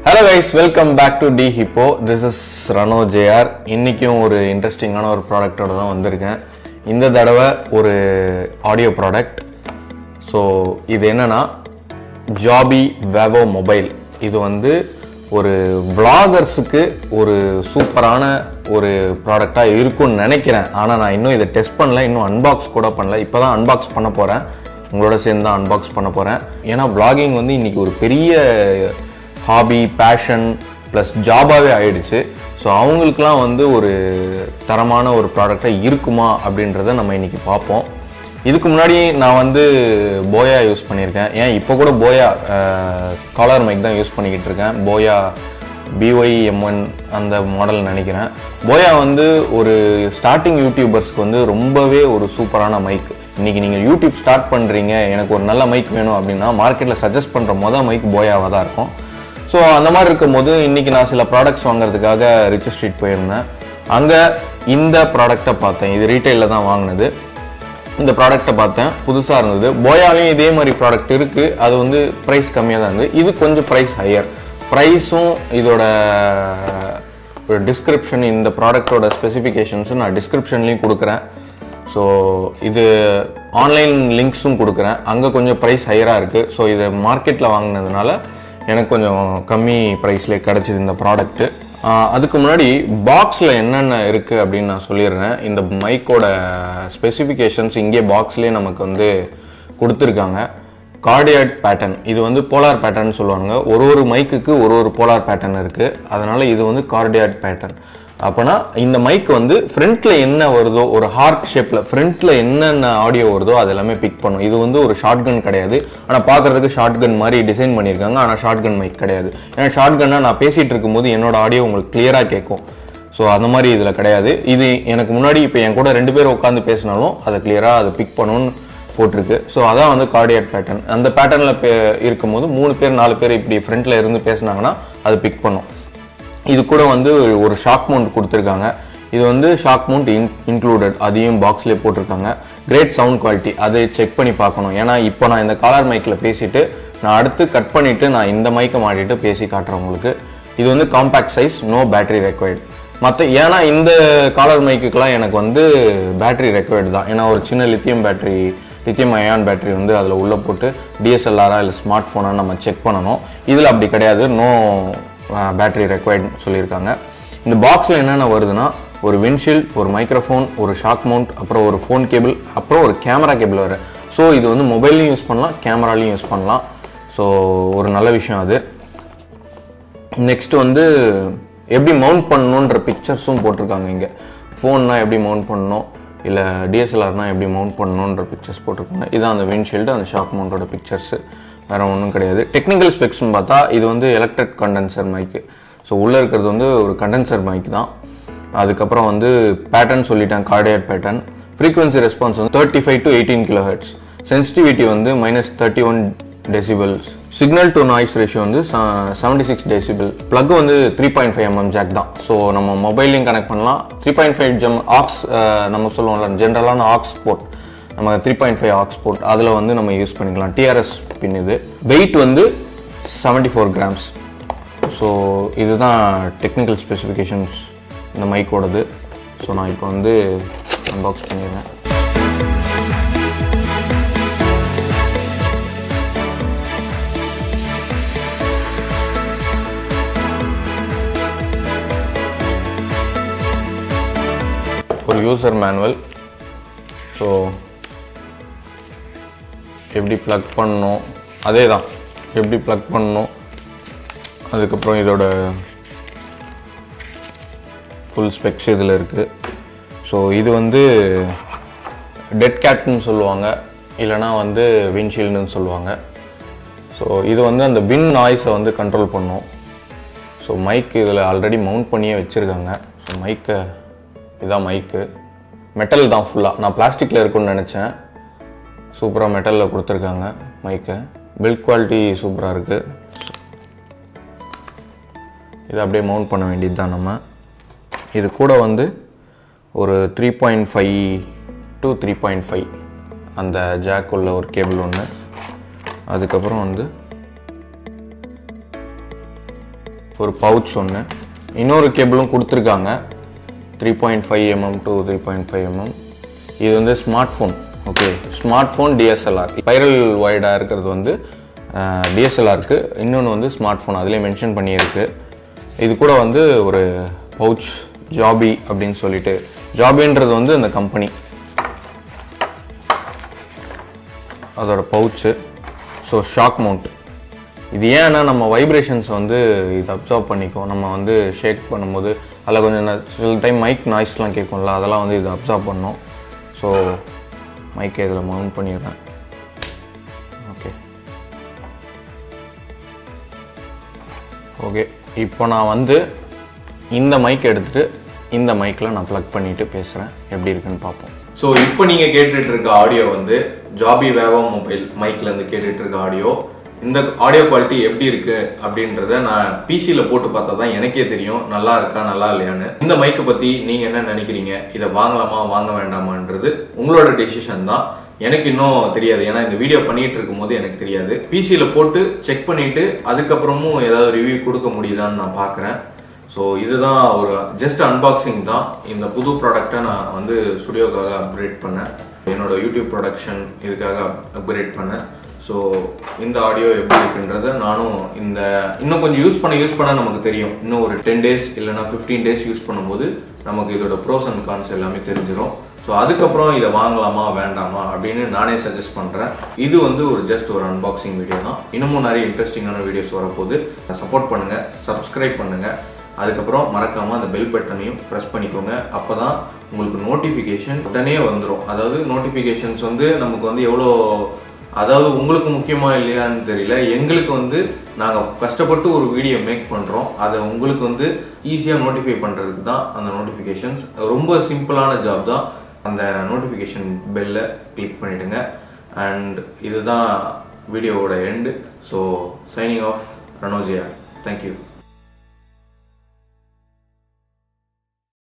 hello guys welcome back to டி ஹிப்போ this is ரனோ ஜேஆர் இன்னைக்கும் ஒரு இன்ட்ரெஸ்டிங்கான ஒரு ப்ராடக்டோட தான் வந்திருக்கேன் இந்த தடவை ஒரு ஆடியோ ப்ராடக்ட் ஸோ இது என்னன்னா ஜாபி வேவோ மொபைல் இது வந்து ஒரு vloggers-க்கு ஒரு சூப்பரான ஒரு ப்ராடக்டாக இருக்கும்னு நினைக்கிறேன் ஆனால் நான் இன்னும் இதை டெஸ்ட் பண்ணல இன்னும் அன்பாக்ஸ் கூட பண்ணல இப்போ தான் அன்பாக்ஸ் பண்ண போகிறேன் உங்களோட சேர்ந்து தான் அன்பாக்ஸ் பண்ண போகிறேன் ஏன்னா vlogging வந்து இன்னைக்கு ஒரு பெரிய ஹாபி பேஷன் ப்ளஸ் ஜாபாகவே ஆயிடுச்சு ஸோ அவங்களுக்குலாம் வந்து ஒரு தரமான ஒரு ப்ராடக்டாக இருக்குமா அப்படின்றத நம்ம இன்னைக்கு பார்ப்போம் இதுக்கு முன்னாடி நான் வந்து போயா யூஸ் பண்ணியிருக்கேன் ஏன் இப்போ கூட போயா காலர் மைக் தான் யூஸ் பண்ணிக்கிட்டு இருக்கேன் போயா பிஒய் எம்ஒன் அந்த மாடல் நினைக்கிறேன் போயா வந்து ஒரு ஸ்டார்டிங் யூடியூபர்ஸ்க்கு வந்து ரொம்பவே ஒரு சூப்பரான மைக் இன்னைக்கு நீங்கள் யூடியூப் ஸ்டார்ட் பண்ணுறீங்க எனக்கு ஒரு நல்ல மைக் வேணும் அப்படின்னா மார்க்கெட்டில் சஜஸ்ட் பண்ணுற மொதல் மைக் போயாவாக தான் இருக்கும் ஸோ அந்த மாதிரி இருக்கும்போது இன்னைக்கு நான் சில ப்ராடக்ட்ஸ் வாங்குறதுக்காக ரிச் ஸ்ட்ரீட் போயிருந்தேன் அங்கே இந்த ப்ராடக்டை பார்த்தேன் இது ரீட்டைலில் தான் வாங்கினது இந்த ப்ராடக்ட்டை பார்த்தேன் புதுசாக இருந்தது போயாலையும் இதே மாதிரி ப்ராடக்ட் இருக்குது அது வந்து ப்ரைஸ் கம்மியாக தான் இருந்தது இது கொஞ்சம் ப்ரைஸ் ஹையர் ப்ரைஸும் இதோட டிஸ்கிரிப்ஷன் இந்த ப்ராடக்டோட ஸ்பெசிஃபிகேஷன்ஸும் நான் டிஸ்கிரிப்ஷன்லேயும் கொடுக்குறேன் ஸோ இது ஆன்லைன் லிங்க்ஸும் கொடுக்குறேன் அங்கே கொஞ்சம் ப்ரைஸ் ஹையராக இருக்குது ஸோ இது மார்க்கெட்டில் வாங்கினதுனால எனக்கு கொஞ்சம் கம்மி ப்ரைஸ்லேயே கிடச்சிது இந்த ப்ராடக்ட்டு அதுக்கு முன்னாடி பாக்ஸில் என்னென்ன இருக்குது அப்படின்னு நான் சொல்லிடுறேன் இந்த மைக்கோட ஸ்பெசிஃபிகேஷன்ஸ் இங்கே பாக்ஸ்லேயே நமக்கு வந்து கொடுத்துருக்காங்க கார்டியாட் பேட்டர்ன் இது வந்து போலார் பேட்டர்ன் சொல்லுவாங்க ஒரு ஒரு மைக்குக்கு ஒரு ஒரு போலார் பேட்டர்ன் இருக்குது அதனால் இது வந்து கார்டியாட் பேட்டர்ன் அப்போனா இந்த மைக் வந்து ஃப்ரண்ட்ல என்ன வருதோ ஒரு ஹார்ட் ஷேப்ல ஃப்ரண்ட்ல என்னென்ன ஆடியோ வருதோ அது எல்லாமே பிக் பண்ணும் இது வந்து ஒரு ஷார்ட் கன் கிடையாது ஆனால் பார்க்கறதுக்கு ஷார்ட் கன் மாதிரி டிசைன் பண்ணியிருக்காங்க ஆனால் ஷார்ட் கன் மைக் கிடையாது ஏன்னா ஷார்ட் கன்னா நான் பேசிட்டு இருக்கும்போது என்னோட ஆடியோ உங்களுக்கு கிளியராக கேட்கும் ஸோ அந்த மாதிரி இதில் கிடையாது இது எனக்கு முன்னாடி இப்போ என் கூட ரெண்டு பேர் உட்காந்து பேசினாலும் அதை கிளியராக அதை பிக் பண்ணணும்னு போட்டிருக்கு ஸோ அதான் வந்து கார்டியாட் பேட்டர்ன் அந்த பேட்டர்னில் இருக்கும்போது மூணு பேர் நாலு பேர் இப்படி ஃப்ரண்ட்ல இருந்து பேசுனாங்கன்னா அது பிக் பண்ணும் இது கூட வந்து ஒரு ஷாக் மவுண்ட் கொடுத்துருக்காங்க இது வந்து ஷாக் மவுண்ட் இன் இன்க்ளூடட் அதையும் பாக்ஸ்லேயே போட்டிருக்காங்க கிரேட் சவுண்ட் குவாலிட்டி அதை செக் பண்ணி பார்க்கணும் ஏன்னா இப்போ நான் இந்த காலர் மைக்கில் பேசிட்டு நான் அடுத்து கட் பண்ணிவிட்டு நான் இந்த மைக்கை மாட்டிட்டு பேசி காட்டுறேன் உங்களுக்கு இது வந்து compact size no battery required மற்ற ஏன்னா இந்த காலர் மைக்குக்கெலாம் எனக்கு வந்து பேட்டரி ரெக்வயர்டு தான் ஏன்னா ஒரு சின்ன lithium battery lithium ion battery வந்து அதில் உள்ளே போட்டு டிஎஸ்எல்ஆரா இல்லை ஸ்மார்ட் ஃபோனா நம்ம செக் பண்ணணும் இதில் அப்படி கிடையாது நோ பேட்டரி ரெக்வயர்ட் சொல்லியிருக்காங்க இந்த பாக்ஸில் என்னென்ன வருதுன்னா ஒரு விண்ட்ஷீல்ட் ஒரு மைக்ரோஃபோன் ஒரு ஷாக் மவுண்ட் அப்புறம் ஒரு ஃபோன் கேபிள் அப்புறம் ஒரு கேமரா கேபிள் வர ஸோ இது வந்து மொபைல்லையும் யூஸ் பண்ணலாம் கேமராலையும் யூஸ் பண்ணலாம் ஸோ ஒரு நல்ல விஷயம் அது நெக்ஸ்ட் வந்து எப்படி மவுண்ட் பண்ணணுன்ற பிக்சர்ஸும் போட்டிருக்காங்க இங்கே ஃபோன்னா எப்படி மவுண்ட் பண்ணணும் இல்லை டிஎஸ்எல்ஆர்னா எப்படி மவுண்ட் பண்ணணுன்ற பிக்சர்ஸ் போட்டிருக்காங்க இதான் அந்த விண்ட்ஷீல்டு அந்த ஷாக் மவுண்டோட பிக்சர்ஸு வேறு ஒன்றும் கிடையாது டெக்னிக்கல் ஸ்பெக்ஸ்னு பார்த்தா இது வந்து எலக்ட்ரிக் கண்டென்சர் மைக்கு ஸோ உள்ளே இருக்கிறது வந்து ஒரு கண்டென்சர் மைக் தான் அதுக்கப்புறம் வந்து பேட்டர்ன் சொல்லிட்டேன் கார்டியட் பேட்டர்ன் ஃப்ரீக்வன்சி ரெஸ்பான்ஸ் வந்து thirty five to eighteen kilo hertz sensitivity வந்து minus thirty one decibels signal to noise ratio வந்து செவன்டி சிக்ஸ் டெசிபிள் ப்ளக் வந்து three point five mm jack தான் so நம்ம மொபைல்லையும் கனெக்ட் பண்ணலாம் three point five ஜெம் aux நம்ம சொல்லுவோம்ல ஜென்ரலான ஆக்ஸ் போர்ட் நம்ம three point five aux port அதில் வந்து நம்ம யூஸ் பண்ணிக்கலாம் டிஆர்எஸ் பின் இது வெயிட் வந்து செவன்டி ஃபோர் கிராம்ஸ் ஸோ இதுதான் டெக்னிக்கல் ஸ்பெசிஃபிகேஷன்ஸ் இந்த மைக்கோடது ஸோ நான் இப்போ வந்து அன்பாக்ஸ் பண்ணிடுறேன் ஒரு யூசர் மேனுவல் ஸோ எப்படி ப்ளக் பண்ணணும் அதே தான் எப்படி ப்ளக் பண்ணணும் அதுக்கப்புறம் இதோட ஃபுல் ஸ்பெக்ஸ் இதில் இருக்குது ஸோ இது வந்து டெட் கேட்னு சொல்லுவாங்க இல்லைனா வந்து விண்ட்ஷீல்டுன்னு சொல்லுவாங்க ஸோ இது வந்து அந்த வின் நாய்ஸை வந்து கண்ட்ரோல் பண்ணும் ஸோ மைக் இதில் ஆல்ரெடி மவுண்ட் பண்ணியே வச்சுருக்காங்க ஸோ மைக்கை இதான் மைக்கு மெட்டல் தான் ஃபுல்லாக நான் பிளாஸ்டிக்கில் இருக்குன்னு நினச்சேன் சூப்பராக மெட்டலில் கொடுத்துருக்காங்க மைக்கை பில்ட் குவாலிட்டி சூப்பராக இருக்குது இதை அப்படியே மவுண்ட் பண்ண வேண்டியது தான் நம்ம இது கூட வந்து ஒரு three point five to three point five அந்த ஜாக் உள்ள ஒரு கேபிள் ஒன்று அதுக்கப்புறம் வந்து ஒரு பவுச் ஒன்று இன்னொரு கேபிளும் கொடுத்துருக்காங்க three point five mm to three point five mm இது வந்து smartphone okay smartphone DSLR spiral ஒய்டாக இருக்கிறது வந்து டிஎஸ்எல்ஆருக்கு இன்னொன்று வந்து ஸ்மார்ட் ஃபோன் அதிலே மென்ஷன் பண்ணியிருக்கு இது கூட வந்து ஒரு பவுச் ஜாபி அப்படின்னு சொல்லிட்டு ஜாபின்றது வந்து அந்த கம்பெனி அதோட பவுச்சு ஸோ ஷாக் மவுண்ட் இது ஏன்னா நம்ம வைப்ரேஷன்ஸ் வந்து இது அப்சர்வ் பண்ணிக்கும் நம்ம வந்து ஷேக் பண்ணும்போது அதில் கொஞ்சம் ந- சில டைம் மைக் நாய்ஸ்லாம் கேட்கும்ல அதெல்லாம் வந்து இது அப்சர்வ் பண்ணும் ஸோ மைக்கை இதில் மவுண்ட் பண்ணிடுறேன் ஓகே ஓகே இப்போ நான் வந்து இந்த மைக் எடுத்துட்டு இந்த மைக்கில் நான் ப்ளக் பண்ணிட்டு பேசுகிறேன் எப்படி இருக்குன்னு பார்ப்போம் ஸோ இப்போ நீங்கள் கேட்டுட்டு இருக்க ஆடியோ வந்து ஜாபி வேவா மொபைல் மைக்ல இருந்து கேட்டுட்டு இருக்க ஆடியோ இந்த ஆடியோ குவாலிட்டி எப்படி இருக்கு அப்படின்றத நான் பிசியில் போட்டு பார்த்தா தான் எனக்கே தெரியும் நல்லா இருக்கா நல்லா இல்லையான்னு இந்த மைக்கை பற்றி நீங்கள் என்ன நினைக்கிறீங்க இதை வாங்கலாமா வாங்க வேண்டாமான்றது உங்களோட டெசிஷன் தான் எனக்கு இன்னும் தெரியாது ஏன்னா இந்த வீடியோ பண்ணிட்டு இருக்கும்போது எனக்கு தெரியாது பிசியில் போட்டு செக் பண்ணிட்டு அதுக்கப்புறமும் ஏதாவது ரிவ்யூ கொடுக்க முடியுதான்னு நான் பார்க்குறேன் ஸோ இதுதான் ஒரு ஜஸ்ட் அன்பாக்சிங் தான் இந்த புது ப்ராடக்டை நான் வந்து ஸ்டுடியோக்காக அப்கிரேட் பண்ணேன் என்னோட யூடியூப் ப்ரொடக்ஷன் இதுக்காக அப்கிரேட் பண்ணேன் ஸோ இந்த ஆடியோ எப்படி இருக்குன்றத நானும் இந்த இன்னும் கொஞ்சம் யூஸ் பண்ண யூஸ் பண்ண நமக்கு தெரியும் இன்னும் ஒரு டென் டேஸ் இல்லைனா ஃபிஃப்டீன் டேஸ் யூஸ் பண்ணும்போது நமக்கு இதோட ப்ரோஸ் அண்ட் கான்ஸ் எல்லாமே தெரிஞ்சிடும் ஸோ அதுக்கப்புறம் இதை வாங்கலாமா வேண்டாமா அப்படின்னு நானே சஜஸ்ட் பண்ணுறேன் இது வந்து ஒரு ஜஸ்ட் ஒரு அன்பாக்சிங் வீடியோ தான் இன்னமும் நிறைய இன்ட்ரெஸ்டிங்கான வீடியோஸ் வரப்போகுது சப்போர்ட் பண்ணுங்கள் சப்ஸ்கிரைப் பண்ணுங்கள் அதுக்கப்புறம் மறக்காமல் அந்த பெல் பட்டனையும் ப்ரெஸ் பண்ணிக்கோங்க அப்போ தான் உங்களுக்கு நோட்டிஃபிகேஷன் உடனே வந்துடும் அதாவது நோட்டிஃபிகேஷன்ஸ் வந்து நமக்கு வந்து எவ்வளோ அதாவது உங்களுக்கு முக்கியமா இல்லையான்னு தெரியல எங்களுக்கு வந்து நாங்கள் கஷ்டப்பட்டு ஒரு வீடியோ மேக் பண்ணுறோம் அதை உங்களுக்கு வந்து ஈஸியாக நோட்டிஃபை பண்ணுறதுக்கு தான் அந்த நோட்டிஃபிகேஷன்ஸ் ரொம்ப சிம்பிளான ஜாப் தான் அந்த நோட்டிஃபிகேஷன் பெல்லை கிளிக் பண்ணிடுங்க அண்ட் இதுதான் வீடியோவோட எண்டு ஸோ சைனிங் ஆஃப் ரணோஜியா தேங்க்யூ